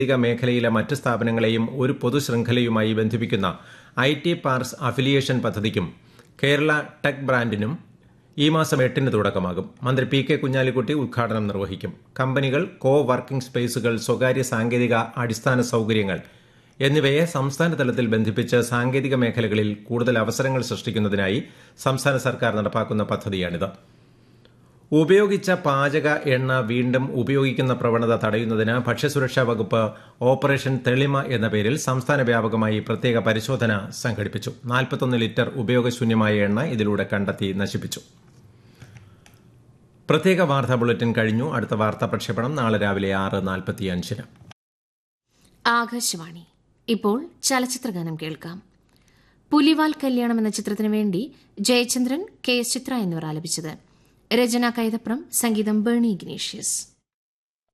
സാങ്കേതിക മേഖലയിലെ മറ്റ് സ്ഥാപനങ്ങളെയും ഒരു പൊതുശൃംഖലയുമായി ബന്ധിപ്പിക്കുന്ന ഐ ടി പാർക്സ് അഫിലിയേഷൻ പദ്ധതിക്കും കേരള ടെക് ബ്രാൻഡിനും ഈ മാസം എട്ടിന് തുടക്കമാകും മന്ത്രി പി കെ കുഞ്ഞാലിക്കുട്ടി ഉദ്ഘാടനം നിർവഹിക്കും കമ്പനികൾ കോ വർക്കിംഗ് സ്പേസുകൾ സ്വകാര്യ സാങ്കേതിക അടിസ്ഥാന സൌകര്യങ്ങൾ എന്നിവയെ സംസ്ഥാന തലത്തിൽ ബന്ധിപ്പിച്ച് സാങ്കേതിക മേഖലകളിൽ കൂടുതൽ അവസരങ്ങൾ സൃഷ്ടിക്കുന്നതിനായി സംസ്ഥാന സർക്കാർ നടപ്പാക്കുന്ന പദ്ധതിയാണിത് ഉപയോഗിച്ച പാചക എണ്ണ വീണ്ടും ഉപയോഗിക്കുന്ന പ്രവണത തടയുന്നതിന് ഭക്ഷ്യസുരക്ഷാ വകുപ്പ് ഓപ്പറേഷൻ തെളിമ എന്ന പേരിൽ സംസ്ഥാന വ്യാപകമായി പ്രത്യേക പരിശോധന സംഘടിപ്പിച്ചു നാൽപ്പത്തൊന്ന് ലിറ്റർ ഉപയോഗശൂന്യമായ എണ്ണ ഇതിലൂടെ കണ്ടെത്തി നശിപ്പിച്ചു പ്രത്യേക വാർത്താ ബുള്ളറ്റിൻ കഴിഞ്ഞു അടുത്ത വാർത്താ പ്രക്ഷേപണം നാളെ രാവിലെ ആറ് നാൽപ്പത്തിയഞ്ചിന് ആകാശവാണി ഇപ്പോൾ ചലച്ചിത്രഗാനം കേൾക്കാം പുലിവാൽ കല്യാണം എന്ന ചിത്രത്തിനു വേണ്ടി ജയചന്ദ്രൻ കെ എസ് ചിത്ര എന്നിവർ ആലപിച്ചത് രചന കൈതപ്രം സംഗീതം ബേണി ഇഗ്നേഷ്യസ്